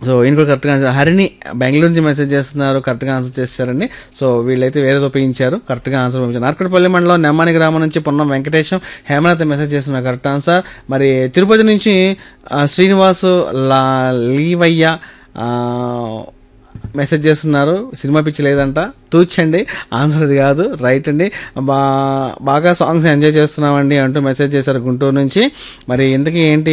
so ఈయన కూడా కరెక్ట్గా ఆన్సర్ హరిణి బెంగళూరు నుంచి మెసేజ్ చేస్తున్నారు కరెక్ట్గా ఆన్సర్ చేస్తారండి సో వీళ్ళైతే వేరేది ఉపయోగించారు కరెక్ట్గా ఆన్సర్ పంపించారు నార్కట్పల్లి మండలం నెమ్మాని గ్రామం నుంచి పొన్నం వెంకటేశం హేమలత మెసేజ్ చేస్తున్నారు కరెక్ట్ ఆన్సర్ మరి తిరుపతి నుంచి ఆ, శ్రీనివాసు లా లీవయ్య ఆ, మెసేజ్ చేస్తున్నారు సినిమా పిచ్చి లేదంట తూచండి ఆన్సర్ అది కాదు రైట్ అండి బా బాగా సాంగ్స్ ఎంజాయ్ చేస్తున్నామండి అంటూ మెసేజ్ చేశారు గుంటూరు నుంచి మరి ఇంతకీ ఏంటి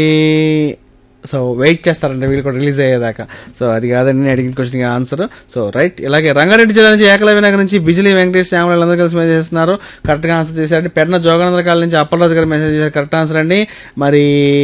సో వెయిట్ చేస్తారంటే వీళ్ళు కూడా రిలీజ్ అయ్యేదాకా సో అది కాదండి నేను అడిగిన క్వశ్చన్ ఆన్సర్ సో రైట్ ఇలాగే రంగారెడ్డి జిల్లా నుంచి ఏకలవ్య నగర్ నుంచి బిజిలీ వెంకటేష్ శ్యామలు అందరూ కలిసి మెసేజ్ చేస్తున్నారు కరెక్ట్గా ఆన్సర్ చేశారండి పెన్న జోగానందర కాల నుంచి అప్పలరాజు గారు మెసేజ్ చేశారు కరెక్ట్ ఆన్సర్ అండి మరి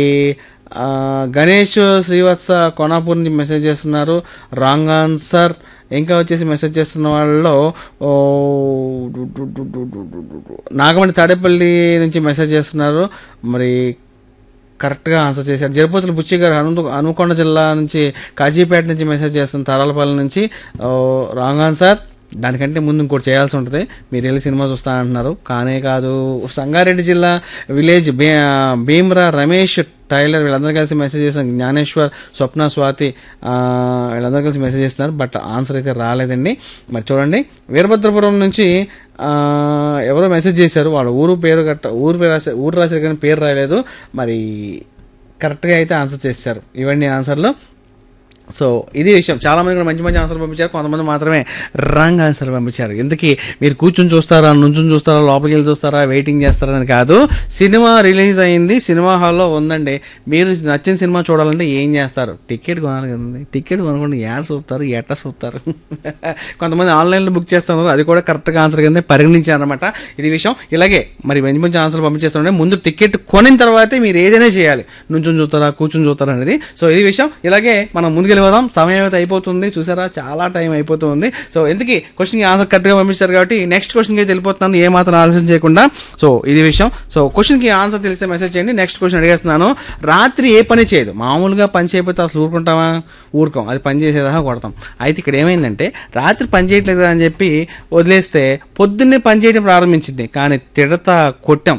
ఆ, గణేష్ శ్రీవత్స కొనాపూర్ నుంచి మెసేజ్ చేస్తున్నారు రాంగ్ ఆన్సర్ ఇంకా వచ్చేసి మెసేజ్ చేస్తున్న వాళ్ళలో ఓ, డు- డు- డు- డు- డు- డు- డు- డు- నాగమణి తాడేపల్లి నుంచి మెసేజ్ చేస్తున్నారు మరి కరెక్ట్గా ఆన్సర్ చేశారు జరుపతుల బుచ్చి గారు హను హనుకొండ జిల్లా నుంచి కాజీపేట నుంచి మెసేజ్ చేస్తున్న తరాలపల్లి నుంచి ఓ, రాంగ్ ఆన్సర్ దానికంటే ముందు ఇంకోటి చేయాల్సి ఉంటుంది మీరు వెళ్ళి సినిమా చూస్తా అంటున్నారు కానే కాదు సంగారెడ్డి జిల్లా విలేజ్ భీ భీమ్రా రమేష్ టైలర్ వీళ్ళందరూ కలిసి మెసేజ్ చేస్తున్నారు జ్ఞానేశ్వర్ స్వప్న స్వాతి ఆ, వీళ్ళందరూ కలిసి మెసేజ్ చేస్తున్నారు బట్ ఆన్సర్ అయితే రాలేదండి మరి చూడండి వీరభద్రపురం నుంచి ఆ, ఎవరో మెసేజ్ చేశారు వాళ్ళ ఊరు పేరు గట్ట ఊరు పేరు రాశారు ఊరు రాశారు కానీ పేరు రాయలేదు మరి కరెక్ట్గా అయితే ఆన్సర్ చేశారు ఇవన్నీ ఆన్సర్లు సో ఇది విషయం చాలా మంది కూడా మంచి మంచి ఆన్సర్ పంపించారు కొంతమంది మాత్రమే రాంగ్ ఆన్సర్ పంపించారు ఎందుకు మీరు కూర్చొని చూస్తారా నుంచుని చూస్తారా లోపలికి వెళ్ళి చూస్తారా వెయిటింగ్ చేస్తారా అని కాదు సినిమా రిలీజ్ అయింది సినిమా హాల్లో ఉందండి మీరు నచ్చిన సినిమా చూడాలంటే ఏం చేస్తారు టికెట్ కొనాలి కదండి టికెట్ కొనకుండా యాడ్ చూస్తారు ఎట్లా చూస్తారు కొంతమంది ఆన్లైన్లో బుక్ చేస్తున్నారు అది కూడా కరెక్ట్గా ఆన్సర్ కింద పరిగణించారనమాట ఇది విషయం ఇలాగే మరి మంచి మంచి ఆన్సర్లు పంపించేస్తుంటే ముందు టికెట్ కొనిన తర్వాతే మీరు ఏదైనా చేయాలి నుంచుని చూస్తారా కూర్చుని చూస్తారా అనేది సో ఇది విషయం ఇలాగే మనం ముందుకెళ్ళిపోదాం సమయం అయితే అయిపోతుంది చూసారా చాలా టైం అయిపోతుంది సో ఎందుకు క్వశ్చన్కి ఆన్సర్ కరెక్ట్గా పంపించారు కాబట్టి నెక్స్ట్ క్వశ్చన్కి అయితే వెళ్ళిపోతున్నాను ఏ మాత్రం ఆలోచన చేయకుండా సో ఇది విషయం సో క్వశ్చన్కి ఆన్సర్ తెలిస్తే మెసేజ్ చేయండి నెక్స్ట్ క్వశ్చన్ అడిగేస్తున్నాను రాత్రి ఏ పని చేయదు మామూలుగా పని చేయకపోతే అసలు ఊరుకుంటామా ఊరుకోం అది పని చేసేదాకా కొడతాం అయితే ఇక్కడ ఏమైందంటే రాత్రి పని చేయట్లేదు అని చెప్పి వదిలేస్తే పొద్దున్నే పని చేయడం ప్రారంభించింది కానీ తిడతా కొట్టాం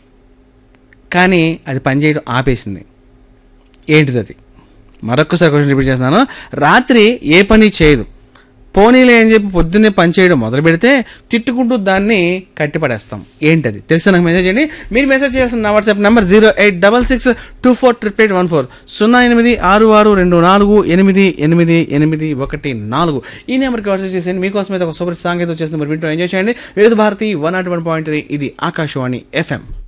కానీ అది పని చేయడం ఆపేసింది ఏంటిది అది మరొకసారి క్వశ్చన్ రిపీట్ చేస్తున్నాను రాత్రి ఏ పని చేయదు పోనీలే అని చెప్పి పొద్దున్నే పని చేయడం మొదలు పెడితే తిట్టుకుంటూ దాన్ని కట్టిపడేస్తాం ఏంటది తెలిసిన నాకు మెసేజ్ చేయండి మీరు మెసేజ్ చేసిన నా WhatsApp number zero eight double six two four triple eight one four సున్నా ఎనిమిది ఆరు ఆరు రెండు నాలుగు ఎనిమిది ఎనిమిది ఎనిమిది ఒకటి నాలుగు ఈ నెంబర్కి వాట్సాప్ చేసేయండి మీకోసం అయితే ఒక సూపర్ సాంగ్ అయితే వచ్చేసింది మరి వింటూ ఎంజాయ్ చేయండి Vividh Bharati one nought one point three ఇది ఆకాశవాణి ఎఫ్ఎం